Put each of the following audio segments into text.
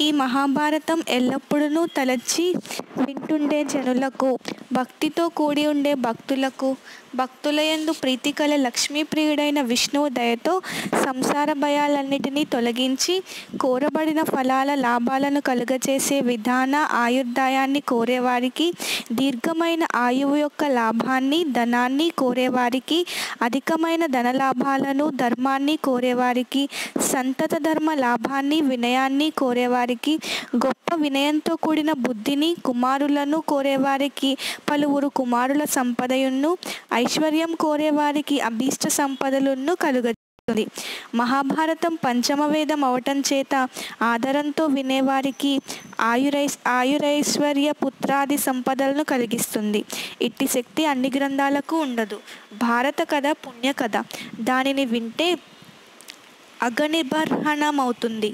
ఈ మహాభారతం ఎల్లప్పుడూ తలచి వింటుండే జనులకు భక్తితో కూడి ఉండే భక్తులకు భక్తులయందు ప్రీతి కల లక్ష్మీప్రియుడైన విష్ణువు దయతో సంసార భయాలన్నిటినీ తొలగించి కోరబడిన ఫలాల లాభాలను కలుగచేసే విధాన ఆయుర్దాయాన్ని కోరేవారికి దీర్ఘమైన ఆయువు యొక్క లాభాన్ని ధనాన్ని కోరేవారికి అధికమైన ధన లాభాలను ధర్మాన్ని కోరేవారికి సంతత ధర్మ లాభాన్ని వినయాన్ని కోరేవారికి గొప్ప వినయంతో కూడిన బుద్ధిని కుమారులను కోరేవారికి పలువురు కుమారుల సంపదయును ఐశ్వర్యం కోరేవారికి అభీష్ట సంపదలను కలుగజేస్తుంది మహాభారతం పంచమ వేదం అవటం చేత ఆదరంతో వినేవారికి ఆయురై ఆయురైశ్వర్య పుత్రాది సంపదలను కలిగిస్తుంది ఇట్టి శక్తి అన్ని గ్రంథాలకు ఉండదు భారత కథ పుణ్య కథ దానిని వింటే అగనిబర్హణమవుతుంది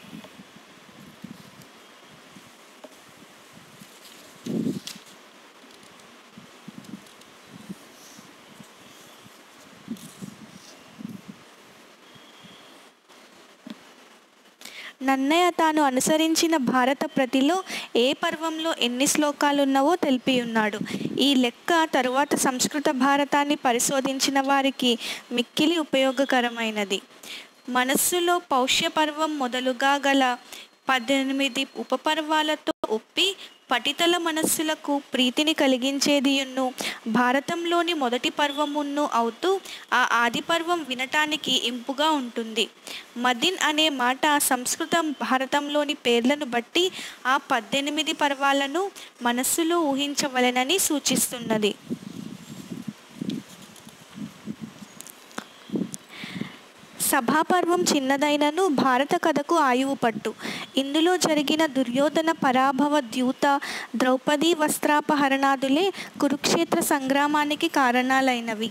నన్నయ్య తాను అనుసరించిన భారత ప్రతిలో ఏ పర్వంలో ఎన్ని శ్లోకాలు ఉన్నావో తెలిపి ఉన్నాడు ఈ లెక్క తరువాత సంస్కృత భారతాన్ని పరిశోధించిన వారికి మిక్కిలి ఉపయోగకరమైనది మనస్సులో పౌష్య పర్వం మొదలుగా గల పద్దెనిమిది ఉపపర్వాలతో ఒప్పి పటితల మనస్సులకు ప్రీతిని కలిగించేదియున్ను భారతంలోని మొదటి పర్వమును అవుతూ ఆ ఆది పర్వం వినటానికి ఇంపుగా ఉంటుంది మదిన్ అనే మాట సంస్కృతం భారతంలోని పేర్లను బట్టి ఆ పద్దెనిమిది పర్వాలను మనస్సులో ఊహించవలెనని సూచిస్తున్నది సభాపర్వం చిన్నదైనను భారత కథకు ఆయువు పట్టు ఇందులో జరిగిన దుర్యోధన పరాభవ ద్యూత ద్రౌపది వస్త్రాపహరణాదులే కురుక్షేత్ర సంగ్రామానికి కారణాలైనవి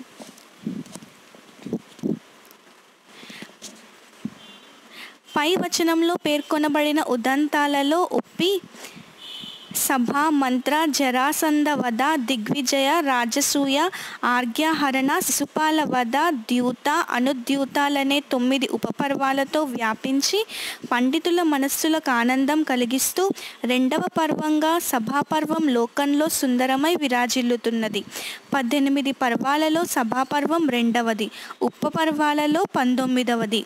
పై వచనంలో పేర్కొనబడిన ఉదంతాలలో ఒప్పి సభ మంత్ర జరాసంద వధ దిగ్విజయ రాజసూయ ఆర్గ్యహరణ శిశుపాల వధ ద్యూత అనుద్యూతాలనే తొమ్మిది ఉపపర్వాలతో వ్యాపించి పండితుల మనస్సులకు ఆనందం కలిగిస్తూ రెండవ పర్వంగా సభాపర్వం లోకంలో సుందరమై విరాజిల్లుతున్నది పద్దెనిమిది పర్వాలలో సభాపర్వం రెండవది ఉపపర్వాలలో పంతొమ్మిదవది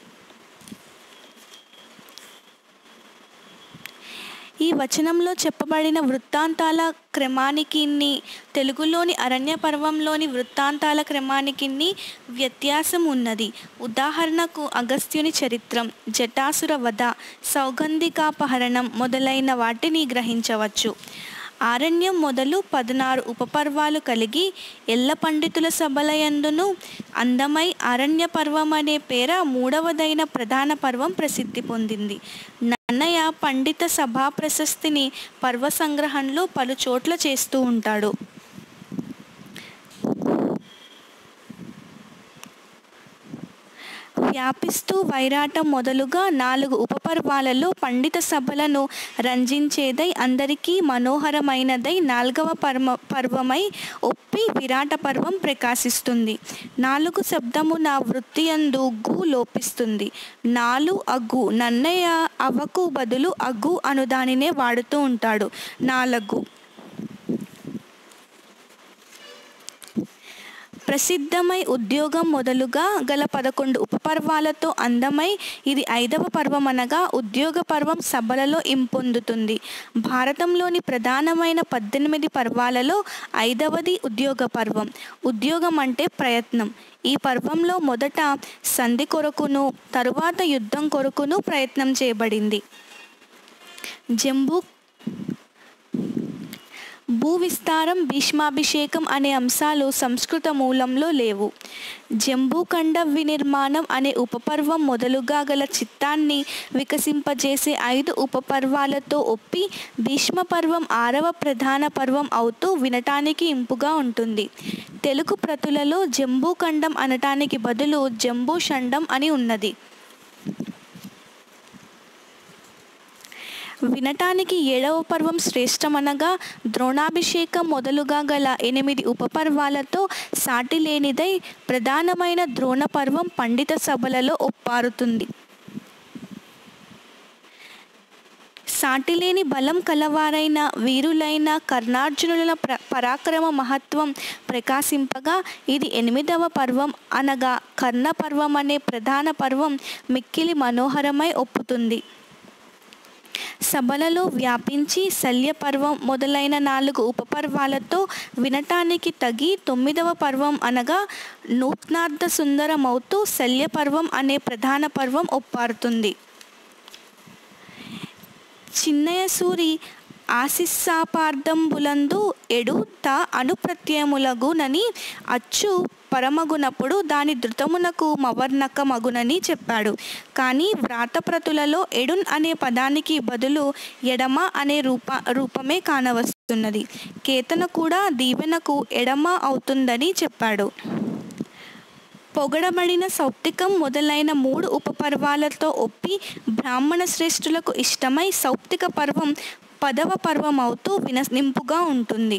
ఈ వచనంలో చెప్పబడిన వృత్తాంతాల క్రమానికి తెలుగులోని అరణ్య పర్వంలోని వృత్తాంతాల క్రమానికి వ్యత్యాసం ఉన్నది ఉదాహరణకు అగస్త్యుని చరిత్రం జటాసుర వధ సౌగంధికాపహరణం మొదలైన వాటిని గ్రహించవచ్చు ఆరణ్యం మొదలు పదనారు ఉపపర్వాలు కలిగి ఎల్ల పండితుల సభలయందును అందమై అరణ్య పర్వం అనే పేర మూడవదైన ప్రధాన పర్వం ప్రసిద్ధి పొందింది నన్నయ్య పండిత సభా ప్రశస్తిని పర్వ సంగ్రహంలో పలు చోట్ల చేస్తూ ఉంటాడు వ్యాపిస్తూ వైరాటం మొదలుగా నాలుగు ఉపపర్వాలలో పండిత సభలను రంజించేదై అందరికీ మనోహరమైనదై నాలుగవ పర్మ పర్వమై ఒప్పి విరాట పర్వం ప్రకాశిస్తుంది నాలుగు శబ్దము నా వృత్తి అందు గు లోపిస్తుంది నాలు అగ్గు నన్నయ్య అవకు బదులు అగ్గు అను దానినే వాడుతూ ఉంటాడు నాలుగు ప్రసిద్ధమై ఉద్యోగం మొదలుగా గల పదకొండు ఉపపర్వాలతో అందమై ఇది ఐదవ పర్వం అనగా ఉద్యోగ పర్వం సభలలో ఇంపొందుతుంది భారతంలోని ప్రధానమైన పద్దెనిమిది పర్వాలలో ఐదవది ఉద్యోగ పర్వం ఉద్యోగం అంటే ప్రయత్నం ఈ పర్వంలో మొదట సంధి కొరకును తరువాత యుద్ధం కొరకును ప్రయత్నం చేయబడింది జంబూ భూ విస్తారం భీష్మాభిషేకం అనే అంశాలు సంస్కృత మూలంలో లేవు జంబూఖండ వినిర్మాణం అనే ఉపపర్వం మొదలుగా గల చిత్తాన్ని వికసింపజేసే ఐదు ఉపపర్వాలతో ఒప్పి భీష్మ పర్వం ఆరవ ప్రధాన పర్వం అవుతూ వినటానికి ఇంపుగా ఉంటుంది తెలుగు ప్రతులలో జంబూఖండం అనటానికి బదులు జంబూషండం అని ఉన్నది వినటానికి ఏడవ పర్వం శ్రేష్టమనగా ద్రోణాభిషేకం మొదలుగా గల ఎనిమిది ఉపపర్వాలతో సాటి లేనిదై ప్రధానమైన ద్రోణ పర్వం పండిత సభలలో ఒప్పారుతుంది సాటిలేని బలం కలవారైన వీరులైన కర్ణార్జునుల ప్ర పరాక్రమ మహత్వం ప్రకాశింపగా ఇది ఎనిమిదవ పర్వం అనగా కర్ణ పర్వం అనే ప్రధాన పర్వం మిక్కిలి మనోహరమై ఒప్పుతుంది సభలలో వ్యాపించి శల్యపర్వం మొదలైన నాలుగు ఉపపర్వాలతో వినటానికి తగి తొమ్మిదవ పర్వం అనగా నూత్నార్థ సుందరమవుతూ శల్యపర్వం అనే ప్రధాన పర్వం ఒప్పారుతుంది చిన్నయ సూరి ఆశిస్సాపార్థంబులందు ఎడు త అనుప్రత్యయములగునని అచ్చు పరమగునప్పుడు దాని ధృతమునకు మవర్ణక మగునని చెప్పాడు కానీ వ్రాతప్రతులలో ఎడున్ అనే పదానికి బదులు ఎడమ అనే రూప రూపమే కానవస్తున్నది కేతన కూడా దీవెనకు ఎడమ అవుతుందని చెప్పాడు పొగడబడిన సౌప్తికం మొదలైన మూడు ఉపపర్వాలతో ఒప్పి బ్రాహ్మణ శ్రేష్ఠులకు ఇష్టమై సౌప్తిక పర్వం పదవ పర్వం అవుతూ విననింపుగా ఉంటుంది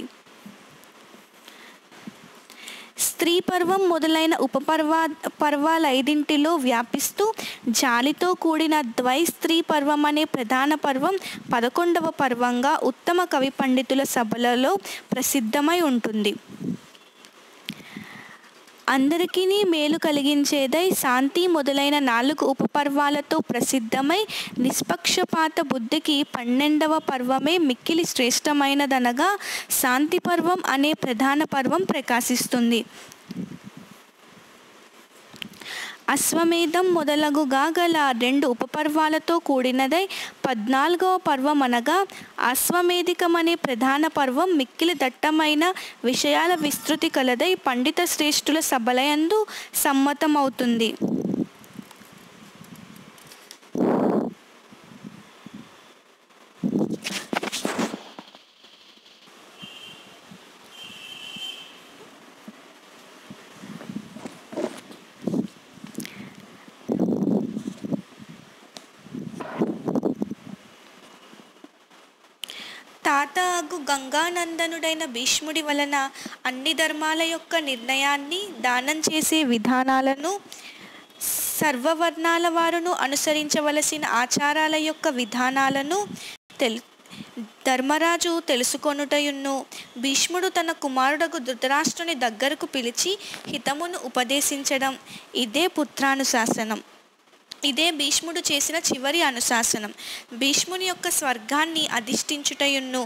స్త్రీ పర్వం మొదలైన ఉపపర్వా పర్వాలైదింటిలో వ్యాపిస్తూ జాలితో కూడిన ద్వై స్త్రీ పర్వం అనే ప్రధాన పర్వం పదకొండవ పర్వంగా ఉత్తమ కవి పండితుల సభలలో ప్రసిద్ధమై ఉంటుంది అందరికీ మేలు కలిగించేదై శాంతి మొదలైన నాలుగు ఉపపర్వాలతో ప్రసిద్ధమై నిష్పక్షపాత బుద్ధికి పన్నెండవ పర్వమే మిక్కిలి శ్రేష్టమైనదనగా శాంతి పర్వం అనే ప్రధాన పర్వం ప్రకాశిస్తుంది అశ్వమేధం మొదలగుగా గల రెండు ఉపపర్వాలతో కూడినదై పద్నాలుగవ పర్వం అనగా అశ్వమేధికం అనే ప్రధాన పర్వం మిక్కిలి దట్టమైన విషయాల విస్తృతి కలదై పండిత శ్రేష్ఠుల సభలయందు సమ్మతమవుతుంది తాత అగు గంగానందనుడైన భీష్ముడి వలన అన్ని ధర్మాల యొక్క నిర్ణయాన్ని దానం చేసే విధానాలను సర్వవర్ణాల వారును అనుసరించవలసిన ఆచారాల యొక్క విధానాలను తెల్ ధర్మరాజు తెలుసుకొనుటయున్ను భీష్ముడు తన కుమారుడకు ధృతరాష్ట్రుని దగ్గరకు పిలిచి హితమును ఉపదేశించడం ఇదే పుత్రానుశాసనం ఇదే భీష్ముడు చేసిన చివరి అనుశాసనం భీష్ముని యొక్క స్వర్గాన్ని అధిష్ఠించుటయున్ను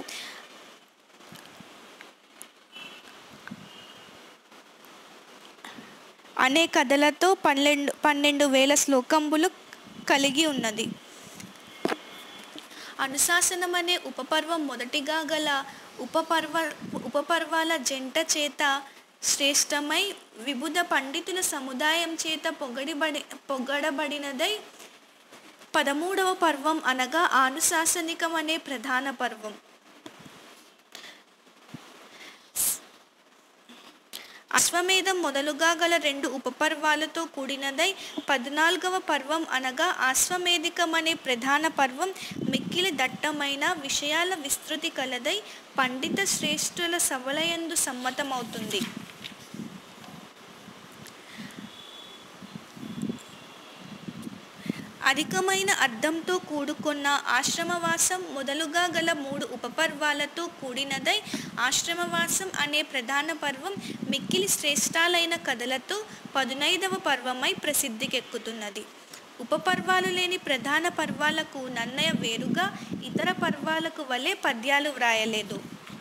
అనే కథలతో పన్నెండు పన్నెండు వేల శ్లోకంబులు కలిగి ఉన్నది అనుశాసనం అనే ఉపపర్వం మొదటిగా గల ఉపపర్వ ఉపపర్వాల జంట చేత శ్రేష్టమై విబుధ పండితుల సముదాయం చేత పొగడిబడి పొగడబడినదై పదమూడవ పర్వం అనగా ఆనుశాసనికం అనే ప్రధాన పర్వం అశ్వమేధం మొదలుగా గల రెండు ఉపపర్వాలతో కూడినదై పద్నాలుగవ పర్వం అనగా అశ్వమేధికం అనే ప్రధాన పర్వం మిక్కిలి దట్టమైన విషయాల విస్తృతి కలదై పండిత శ్రేష్ఠుల సవలయందు సమ్మతమవుతుంది అధికమైన అర్థంతో కూడుకున్న ఆశ్రమవాసం మొదలుగా గల మూడు ఉపపర్వాలతో కూడినదై ఆశ్రమవాసం అనే ప్రధాన పర్వం మిక్కిలి శ్రేష్టాలైన కథలతో పదునైదవ పర్వమై ప్రసిద్ధికెక్కుతున్నది ఉపపర్వాలు లేని ప్రధాన పర్వాలకు నన్నయ వేరుగా ఇతర పర్వాలకు వలె పద్యాలు వ్రాయలేదు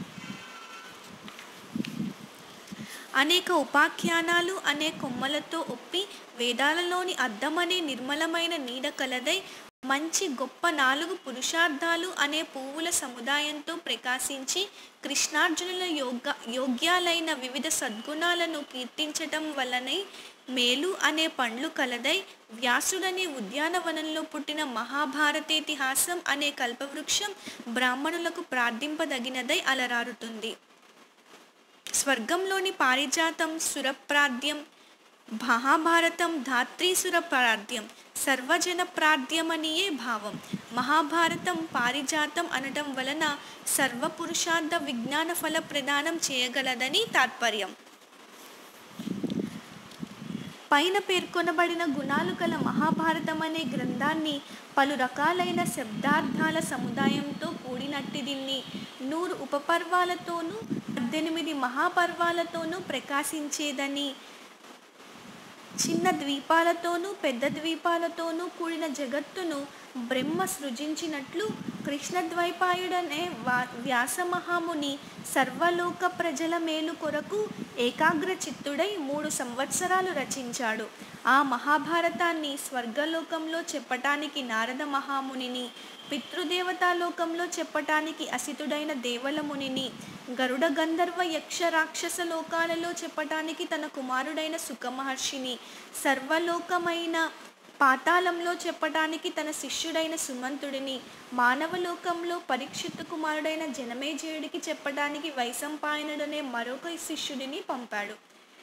అనేక ఉపాఖ్యానాలు అనే కొమ్మలతో ఒప్పి వేదాలలోని అద్దమనే నిర్మలమైన నీడ కలదై మంచి గొప్ప నాలుగు పురుషార్థాలు అనే పువ్వుల సముదాయంతో ప్రకాశించి కృష్ణార్జునుల యోగ యోగ్యాలైన వివిధ సద్గుణాలను కీర్తించటం వలనై మేలు అనే పండ్లు కలదై వ్యాసుడనే ఉద్యానవనంలో పుట్టిన మహాభారతేతిహాసం అనే కల్పవృక్షం బ్రాహ్మణులకు ప్రార్థింపదగినదై అలరారుతుంది స్వర్గంలోని పారిజాతం సురప్రాద్యం మహాభారతం ధాత్రీసుర ప్రార్థ్యం సర్వజన ప్రార్థ్యమనియే భావం మహాభారతం పారిజాతం అనటం వలన సర్వపురుషార్థ విజ్ఞాన ఫల ప్రదానం చేయగలదని తాత్పర్యం పైన పేర్కొనబడిన గుణాలు గల మహాభారతం అనే గ్రంథాన్ని పలు రకాలైన శబ్దార్థాల సముదాయంతో కూడినట్టి దీన్ని నూరు ఉపపర్వాలతోనూ పద్దెనిమిది మహాపర్వాలతోనూ ప్రకాశించేదని చిన్న ద్వీపాలతోనూ పెద్ద ద్వీపాలతోనూ కూడిన జగత్తును బ్రహ్మ సృజించినట్లు కృష్ణద్వైపాయుడనే వా వ్యాసమహాముని సర్వలోక ప్రజల మేలు కొరకు ఏకాగ్ర చిత్తుడై మూడు సంవత్సరాలు రచించాడు ఆ మహాభారతాన్ని స్వర్గలోకంలో చెప్పటానికి నారద మహామునిని పితృదేవతాలోకంలో చెప్పటానికి అసితుడైన దేవల మునిని గరుడ గంధర్వ యక్ష రాక్షస లోకాలలో చెప్పటానికి తన కుమారుడైన సుఖమహర్షిని సర్వలోకమైన పాతాళంలో చెప్పటానికి తన శిష్యుడైన సుమంతుడిని మానవలోకంలో పరీక్షిత్తు కుమారుడైన జనమేజయుడికి చెప్పటానికి వైశంపాయనుడనే మరొక శిష్యుడిని పంపాడు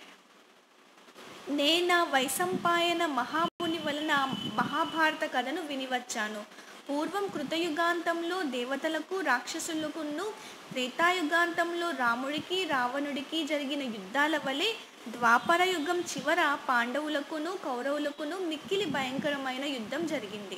నేనా వైశంపాయన మహాముని వలన మహాభారత కథను వినివచ్చాను పూర్వం కృతయుగాంతంలో దేవతలకు రాక్షసులకును త్రేతాయుగాంతంలో రాముడికి రావణుడికి జరిగిన యుద్ధాల వలె ద్వాపర యుగం చివర పాండవులకును కౌరవులకును మిక్కిలి భయంకరమైన యుద్ధం జరిగింది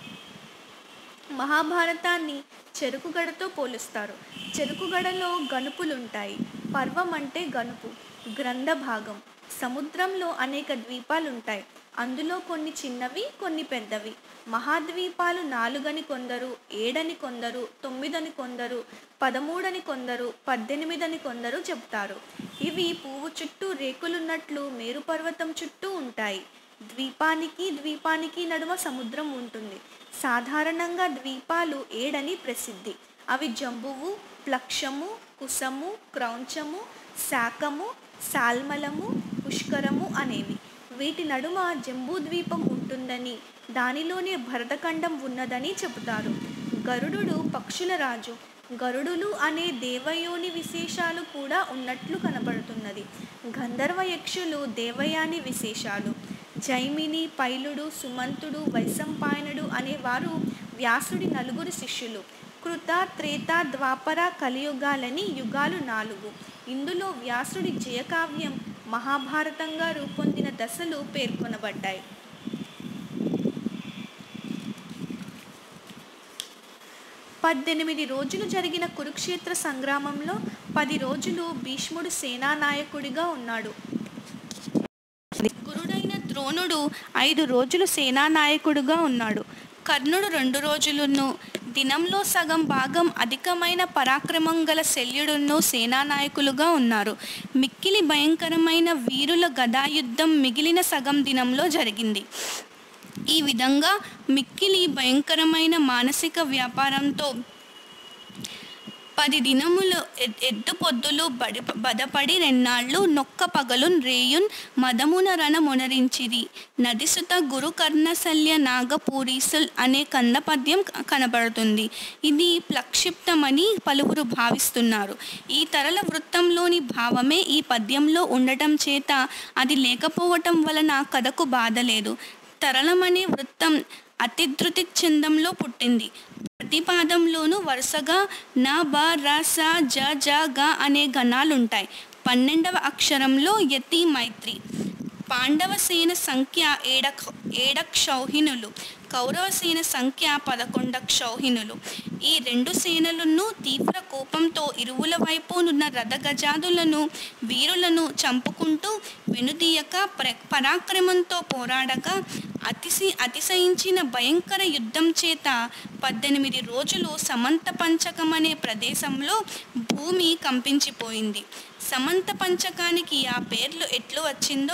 మహాభారతాన్ని చెరుకుగడతో పోలుస్తారు చెరుకుగడలో గనుపులుంటాయి పర్వం అంటే గనుపు గ్రంథ భాగం సముద్రంలో అనేక ద్వీపాలుంటాయి అందులో కొన్ని చిన్నవి కొన్ని పెద్దవి మహాద్వీపాలు నాలుగని కొందరు ఏడని కొందరు తొమ్మిదని కొందరు పదమూడని కొందరు పద్దెనిమిదని కొందరు చెప్తారు ఇవి పువ్వు చుట్టూ రేకులున్నట్లు మేరుపర్వతం చుట్టూ ఉంటాయి ద్వీపానికి ద్వీపానికి నడుమ సముద్రం ఉంటుంది సాధారణంగా ద్వీపాలు ఏడని ప్రసిద్ధి అవి జంబువు ప్లక్షము కుసము క్రౌంచము శాకము సాల్మలము పుష్కరము అనేవి వీటి నడుమ జంబూ ద్వీపం ఉంటుందని దానిలోనే భరతఖండం ఉన్నదని చెబుతారు గరుడు పక్షుల రాజు గరుడులు అనే దేవయోని విశేషాలు కూడా ఉన్నట్లు కనబడుతున్నది గంధర్వ యక్షులు దేవయాని విశేషాలు జైమిని పైలుడు సుమంతుడు వైశంపాయనుడు అనేవారు వ్యాసుడి నలుగురు శిష్యులు కృత త్రేత ద్వాపర కలియుగాలని యుగాలు నాలుగు ఇందులో వ్యాసుడి జయకావ్యం మహాభారతంగా రూపొందిన దశలు పేర్కొనబడ్డాయి పద్దెనిమిది రోజులు జరిగిన కురుక్షేత్ర సంగ్రామంలో పది రోజులు భీష్ముడు సేనానాయకుడిగా ఉన్నాడు గురుడైన ద్రోణుడు ఐదు రోజులు సేనానాయకుడుగా ఉన్నాడు కర్ణుడు రెండు రోజులను దినంలో సగం భాగం అధికమైన పరాక్రమం గల శల్యుడును సేనానాయకులుగా ఉన్నారు మిక్కిలి భయంకరమైన వీరుల గదాయుద్ధం మిగిలిన సగం దినంలో జరిగింది ఈ విధంగా మిక్కిలి భయంకరమైన మానసిక వ్యాపారంతో పది దినములు ఎ- ఎద్దు పొద్దులు బడి బదపడి రెన్నాళ్ళు నొక్క పగలు రేయున్ మదమున రణ మొనరించిరి నదిసుత గురు కర్ణశల్య నాగపూరీసుల్ అనే కంద పద్యం క- కనబడుతుంది ఇది ప్లక్షిప్తమని పలువురు భావిస్తున్నారు ఈ తరల వృత్తంలోని భావమే ఈ పద్యంలో ఉండటం చేత అది లేకపోవటం వలన కథకు బాధ లేదు తరళమనే వృత్తం అతిధృతి ఛందంలో పుట్టింది ప్రతి పాదంలోనూ వరుసగా న బ ర స జ జ గ అనే గణాలుంటాయి పన్నెండవ అక్షరంలో యతి మైత్రి పాండవ సేన సంఖ్య ఏడ ఏడక్షౌహిణులు కౌరవ సేన సంఖ్య పదకొండ క్షౌహిణులు ఈ రెండు సేనలను తీవ్ర కోపంతో ఇరువుల వైపునున్న రథగజాదులను వీరులను చంపుకుంటూ వెనుదీయక ప్ర పరాక్రమంతో పోరాడగా అతిశి అతిశయించిన భయంకర యుద్ధం చేత పద్దెనిమిది రోజులు సమంత పంచకం అనే ప్రదేశంలో భూమి కంపించిపోయింది సమంత పంచకానికి ఆ పేర్లు ఎట్లు వచ్చిందో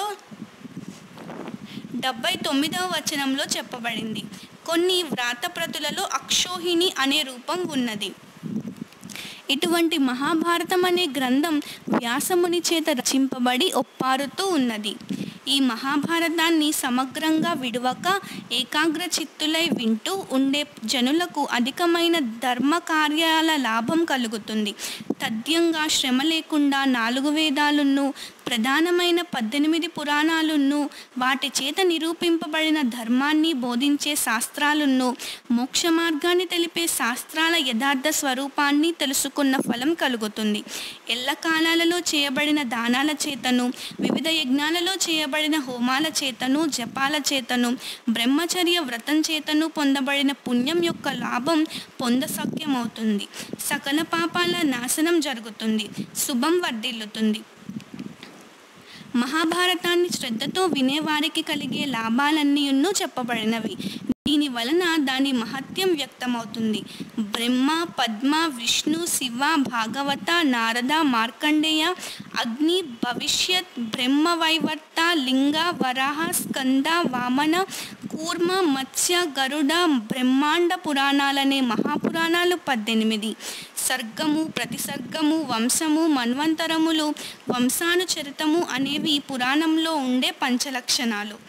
డెబ్బై తొమ్మిదవ వచనంలో చెప్పబడింది కొన్ని వ్రాతప్రతులలో అక్షోహిణి అనే రూపం ఉన్నది ఇటువంటి మహాభారతం అనే గ్రంథం వ్యాసముని చేత రచింపబడి ఒప్పారుతూ ఉన్నది ఈ మహాభారతాన్ని సమగ్రంగా విడువక ఏకాగ్ర చిత్తులై వింటూ ఉండే జనులకు అధికమైన ధర్మ కార్యాల లాభం కలుగుతుంది తథ్యంగా శ్రమ లేకుండా నాలుగు వేదాలను ప్రధానమైన పద్దెనిమిది పురాణాలను వాటి చేత నిరూపింపబడిన ధర్మాన్ని బోధించే శాస్త్రాలను మోక్ష మార్గాన్ని తెలిపే శాస్త్రాల యథార్థ స్వరూపాన్ని తెలుసుకున్న ఫలం కలుగుతుంది ఎల్లకాలాలలో చేయబడిన దానాల చేతను వివిధ యజ్ఞాలలో చేయబడిన హోమాల చేతను జపాల చేతను బ్రహ్మచర్య వ్రతం చేతను పొందబడిన పుణ్యం యొక్క లాభం పొందసక్యమవుతుంది సకల పాపాల నాశనం జరుగుతుంది శుభం వర్ధిల్లుతుంది మహాభారతాన్ని శ్రద్ధతో వినేవారికి కలిగే లాభాలన్నీయున్నూ చెప్పబడినవి దీని వలన దాని మహత్యం వ్యక్తమవుతుంది బ్రహ్మ పద్మ విష్ణు శివ భాగవత నారద మార్కండేయ అగ్ని భవిష్యత్ బ్రహ్మ వైవర్త లింగ వరాహ స్కంద వామన కూర్మ మత్స్య గరుడ బ్రహ్మాండ పురాణాలనే మహాపురాణాలు పద్దెనిమిది సర్గము ప్రతిసర్గము వంశము మన్వంతరములు వంశానుచరితము అనేవి పురాణంలో ఉండే పంచలక్షణాలు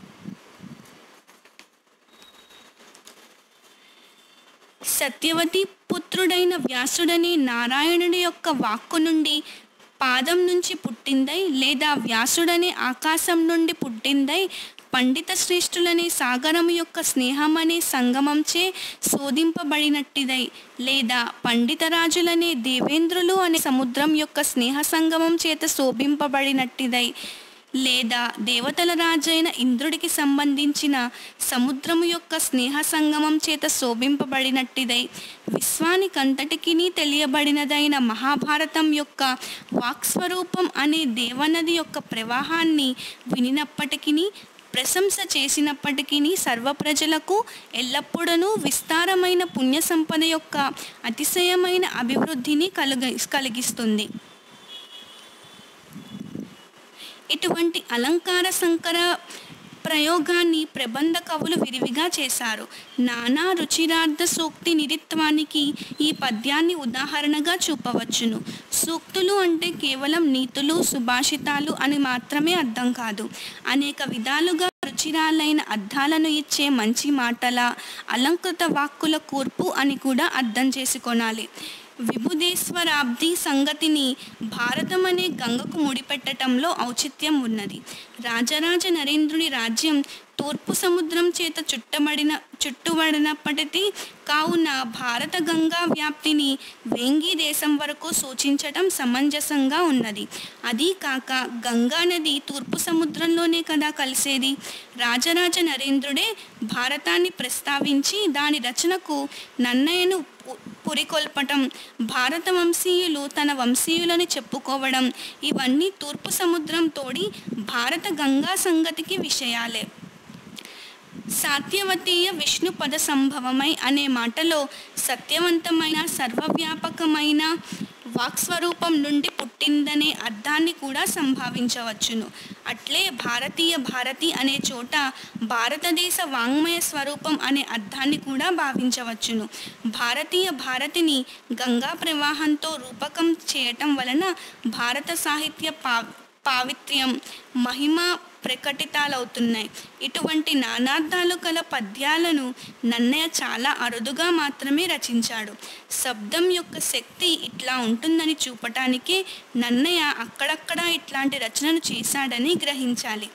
సత్యవతి పుత్రుడైన వ్యాసుడనే నారాయణుడి యొక్క వాక్కు నుండి పాదం నుంచి పుట్టిందై లేదా వ్యాసుడనే ఆకాశం నుండి పుట్టిందై పండిత శ్రేష్ఠులనే సాగరం యొక్క స్నేహం అనే సంగమంచే శోధింపబడినట్టిదై లేదా పండితరాజులనే దేవేంద్రులు అనే సముద్రం యొక్క స్నేహ సంగమం చేత శోభింపబడినట్టిదై లేదా దేవతల రాజైన ఇంద్రుడికి సంబంధించిన సముద్రము యొక్క స్నేహ సంగమం చేత శోభింపబడినట్టిదై విశ్వానికంతటికి తెలియబడినదైన మహాభారతం యొక్క వాక్స్వరూపం అనే దేవనది యొక్క ప్రవాహాన్ని వినినప్పటికీ ప్రశంస చేసినప్పటికీ సర్వ ప్రజలకు ఎల్లప్పుడూ విస్తారమైన పుణ్య సంపద యొక్క అతిశయమైన అభివృద్ధిని కలుగ కలిగిస్తుంది ఇటువంటి అలంకార సంకర ప్రయోగాన్ని ప్రబంధ కవులు విరివిగా చేశారు నానా రుచిరార్థ సూక్తి నిరిత్వానికి ఈ పద్యాన్ని ఉదాహరణగా చూపవచ్చును సూక్తులు అంటే కేవలం నీతులు సుభాషితాలు అని మాత్రమే అర్థం కాదు అనేక విధాలుగా రుచిరాలైన అర్థాలను ఇచ్చే మంచి మాటల అలంకృత వాక్కుల కూర్పు అని కూడా అర్థం చేసుకొనాలి విభుదేశ్వరాబ్ది సంగతిని భారతం అనే గంగకు ముడిపెట్టడంలో ఔచిత్యం ఉన్నది రాజరాజ నరేంద్రుని రాజ్యం తూర్పు సముద్రం చేత చుట్టబడిన చుట్టుబడినప్పటికీ కావున భారత గంగా వ్యాప్తిని వేంగి దేశం వరకు సూచించటం సమంజసంగా ఉన్నది అదీ కాక గంగా నది తూర్పు సముద్రంలోనే కదా కలిసేది రాజరాజ నరేంద్రుడే భారతాన్ని ప్రస్తావించి దాని రచనకు నన్నయ్యను పు- పురికొల్పటం భారత వంశీయులు తన వంశీయులని చెప్పుకోవడం ఇవన్నీ తూర్పు సముద్రం తోడి భారత గంగా సంగతికి విషయాలే సాత్యవతీయ విష్ణు పద సంభవమై అనే మాటలో సత్యవంతమైన సర్వవ్యాపకమైన వాక్స్వరూపం నుండి పుట్టిందనే అర్థాన్ని కూడా సంభావించవచ్చును అట్లే భారతీయ భారతి అనే చోట భారతదేశ వాంగ్మయ స్వరూపం అనే అర్థాన్ని కూడా భావించవచ్చును భారతీయ భారతిని గంగా ప్రవాహంతో రూపకం చేయటం వలన భారత సాహిత్య పా పావిత్ర్యం మహిమ ప్రకటితాలవుతున్నాయి ఇటువంటి నానార్థాలు గల పద్యాలను నన్నయ్య చాలా అరుదుగా మాత్రమే రచించాడు శబ్దం యొక్క శక్తి ఇట్లా ఉంటుందని చూపటానికే నన్నయ్య అక్కడక్కడ ఇట్లాంటి రచనను చేశాడని గ్రహించాలి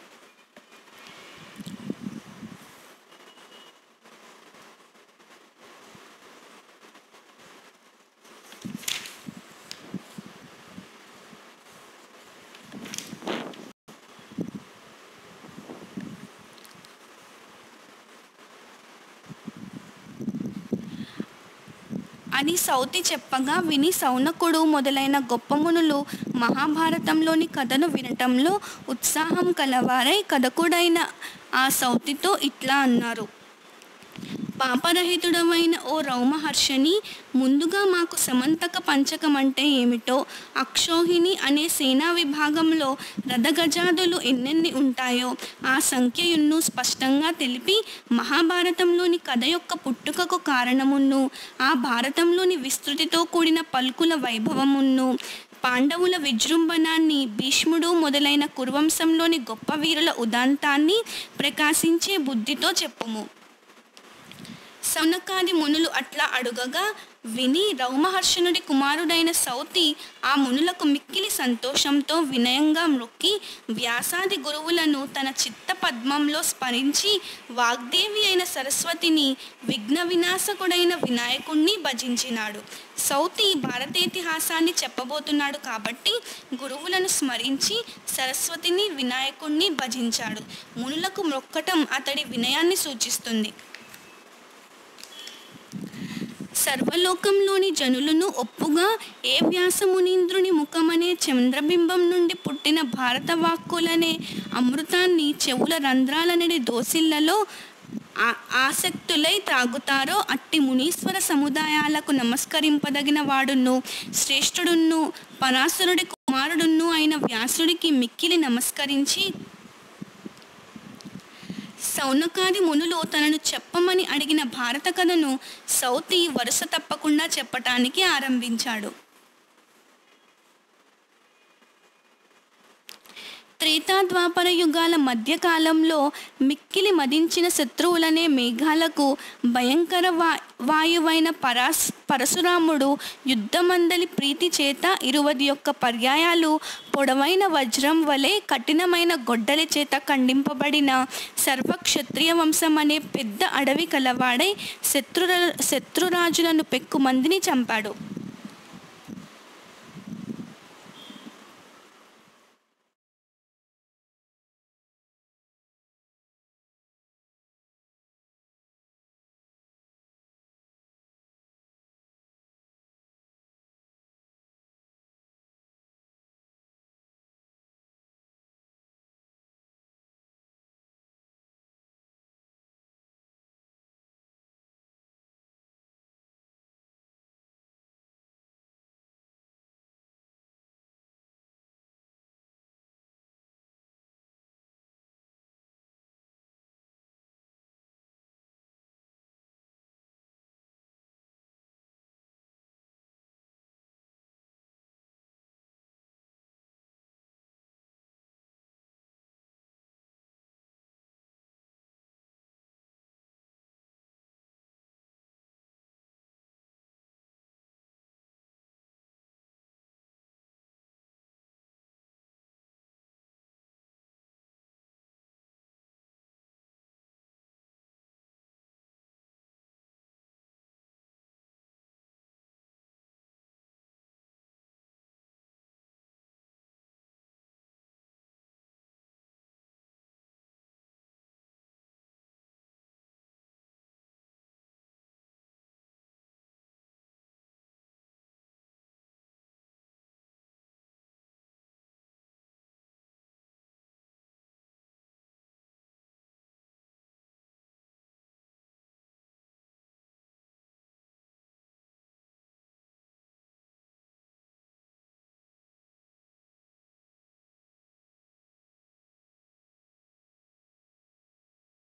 అని సౌతి చెప్పగా విని సౌనకుడు మొదలైన గొప్ప మునులు మహాభారతంలోని కథను వినటంలో ఉత్సాహం కలవారై కథకుడైన ఆ సౌతితో ఇట్లా అన్నారు పాపరహితుడమైన ఓ రౌమహర్షని ముందుగా మాకు సమంతక పంచకం అంటే ఏమిటో అక్షోహిణి అనే సేనా విభాగంలో రథగజాదులు ఎన్నెన్ని ఉంటాయో ఆ సంఖ్యయున్ను స్పష్టంగా తెలిపి మహాభారతంలోని కథ యొక్క పుట్టుకకు కారణమును ఆ భారతంలోని విస్తృతితో కూడిన పలుకుల వైభవమును పాండవుల విజృంభణాన్ని భీష్ముడు మొదలైన కురువంశంలోని గొప్ప వీరుల ఉదాంతాన్ని ప్రకాశించే బుద్ధితో చెప్పుము సౌనకాది మునులు అట్లా అడుగగా విని రౌమహర్షణుడి కుమారుడైన సౌతి ఆ మునులకు మిక్కిలి సంతోషంతో వినయంగా మొక్కి వ్యాసాది గురువులను తన చిత్త పద్మంలో స్మరించి వాగ్దేవి అయిన సరస్వతిని విఘ్న వినాశకుడైన వినాయకుణ్ణి భజించినాడు సౌతి భారతేతిహాసాన్ని చెప్పబోతున్నాడు కాబట్టి గురువులను స్మరించి సరస్వతిని వినాయకుణ్ణి భజించాడు మునులకు మొక్కటం అతడి వినయాన్ని సూచిస్తుంది సర్వలోకంలోని జనులను ఒప్పుగా ఏ వ్యాసమునీంద్రుని ముఖమనే చంద్రబింబం నుండి పుట్టిన భారత వాక్కులనే అమృతాన్ని చెవుల రంధ్రాలనడి దోసిళ్లలో ఆ- ఆసక్తులై త్రాగుతారో అట్టి మునీశ్వర సముదాయాలకు నమస్కరింపదగిన వాడును శ్రేష్ఠుడును పరాశరుడి కుమారుడును అయిన వ్యాసుడికి మిక్కిలి నమస్కరించి సౌనకాది మునులు తనను చెప్పమని అడిగిన భారత కథను సౌతి వరుస తప్పకుండా చెప్పటానికి ఆరంభించాడు త్రేతాద్వాపర యుగాల మధ్యకాలంలో మిక్కిలి మదించిన శత్రువులనే మేఘాలకు భయంకర వా వాయువైన పరాస్ పరశురాముడు యుద్ధమందలి ప్రీతి చేత ఇరువది యొక్క పర్యాయాలు పొడవైన వజ్రం వలె కఠినమైన గొడ్డలి చేత ఖండింపబడిన సర్వక్షత్రియ వంశం అనే పెద్ద అడవి కలవాడై శత్రుర శత్రురాజులను పెక్కుమందిని చంపాడు